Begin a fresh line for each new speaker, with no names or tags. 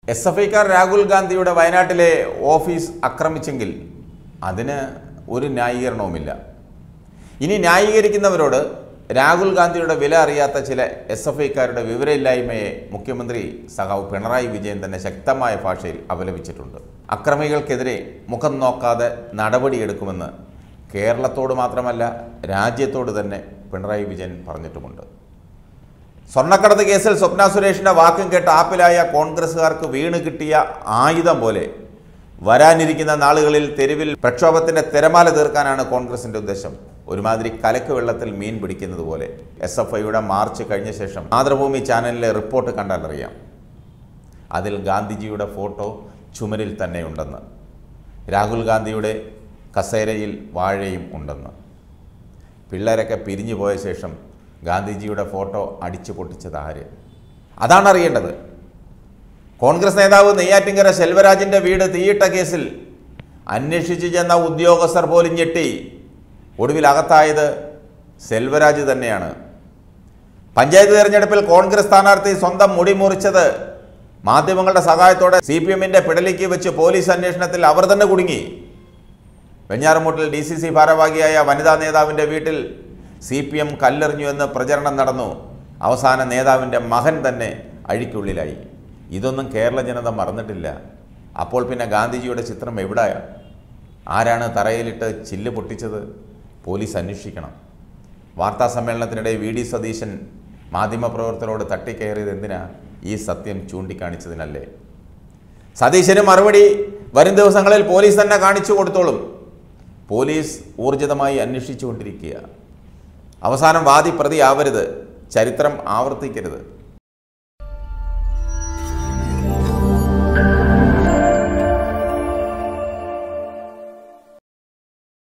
S F ഐക്കാർ Rahul ഗാന്ധിയുടെ വയനാട്ടിലെ office ആക്രമിച്ചെങ്കിൽ അതിന് ഒരു ന്യായീകരണവുമില്ല ഇനി ന്യായീകരിക്കുന്നവരോട് രാഹുൽ ഗാന്ധിയുടെ വില അറിയാത്ത ചില എസ് എഫ് ഐക്കാരുടെ വിവരമില്ലായ്മയെ മുഖ്യമന്ത്രി സഖാവ് പിണറായി വിജയൻ തന്നെ ശക്തമായ ഭാഷയിൽ അപലപിച്ചിട്ടുണ്ട് അക്രമികൾക്കെതിരെ മുഖം നോക്കാതെ നടപടിയെടുക്കുമെന്ന് കേരളത്തോട് മാത്രമല്ല രാജ്യത്തോട് തന്നെ പിണറായി വിജയൻ പറഞ്ഞിട്ടുമുണ്ട് സ്വർണ്ണക്കടത്ത് കേസിൽ സ്വപ്ന സുരേഷിന്റെ വാക്കും കേട്ട് ആപ്പിലായ കോൺഗ്രസ്സുകാർക്ക് വീണ് കിട്ടിയ ആയുധം പോലെ വരാനിരിക്കുന്ന നാളുകളിൽ തെരുവിൽ പ്രക്ഷോഭത്തിന്റെ തിരമാല തീർക്കാനാണ് കോൺഗ്രസിന്റെ ഉദ്ദേശം ഒരുമാതിരി കലക്ക് വെള്ളത്തിൽ മീൻ പിടിക്കുന്നത് പോലെ എസ് എഫ് ഐയുടെ മാർച്ച് കഴിഞ്ഞ ശേഷം മാതൃഭൂമി ചാനലിലെ റിപ്പോർട്ട് കണ്ടാലറിയാം അതിൽ ഗാന്ധിജിയുടെ ഫോട്ടോ ചുമരിൽ തന്നെയുണ്ടെന്ന് രാഹുൽ ഗാന്ധിയുടെ കസേരയിൽ വാഴയും ഉണ്ടെന്ന് പിള്ളേരൊക്കെ പിരിഞ്ഞു പോയ ശേഷം ഗാന്ധിജിയുടെ ഫോട്ടോ അടിച്ചു പൊട്ടിച്ചത് ആര് അതാണ് അറിയേണ്ടത് കോൺഗ്രസ് നേതാവ് നെയ്യാറ്റിങ്കര ശെൽവരാജിൻ്റെ വീട് തീയിട്ട കേസിൽ അന്വേഷിച്ചു ചെന്ന ഉദ്യോഗസ്ഥർ പോലും ഞെട്ടി ഒടുവിൽ അകത്തായത് സെൽവരാജ് തന്നെയാണ് പഞ്ചായത്ത് തെരഞ്ഞെടുപ്പിൽ കോൺഗ്രസ് സ്ഥാനാർത്ഥി സ്വന്തം മുടി മുറിച്ചത് മാധ്യമങ്ങളുടെ സഹായത്തോടെ സി പി എമ്മിൻ്റെ പിടലിക്ക് വെച്ച് പോലീസ് അന്വേഷണത്തിൽ അവർ തന്നെ കുടുങ്ങി വെഞ്ഞാറമൂട്ടിൽ ഡി സി സി ഭാരവാഹിയായ വനിതാ നേതാവിൻ്റെ വീട്ടിൽ സി പി എം കല്ലെറിഞ്ഞു എന്ന് പ്രചരണം നടന്നു അവസാന നേതാവിൻ്റെ മകൻ തന്നെ അഴിക്കുള്ളിലായി ഇതൊന്നും കേരള ജനത മറന്നിട്ടില്ല അപ്പോൾ പിന്നെ ഗാന്ധിജിയുടെ ചിത്രം എവിടെയാണ് ആരാണ് തറയിലിട്ട് ചില്ല് പൊട്ടിച്ചത് പോലീസ് അന്വേഷിക്കണം വാർത്താ സമ്മേളനത്തിനിടെ വി ഡി സതീശൻ മാധ്യമപ്രവർത്തകരോട് തട്ടിക്കയറിയത് എന്തിനാ ഈ സത്യം ചൂണ്ടിക്കാണിച്ചതിനല്ലേ സതീശന് മറുപടി വരും ദിവസങ്ങളിൽ പോലീസ് തന്നെ കാണിച്ചു കൊടുത്തോളും പോലീസ് ഊർജിതമായി അന്വേഷിച്ചുകൊണ്ടിരിക്കുക അവസാനം വാദി പ്രതി ആവരുത് ചരിത്രം ആവർത്തിക്കരുത്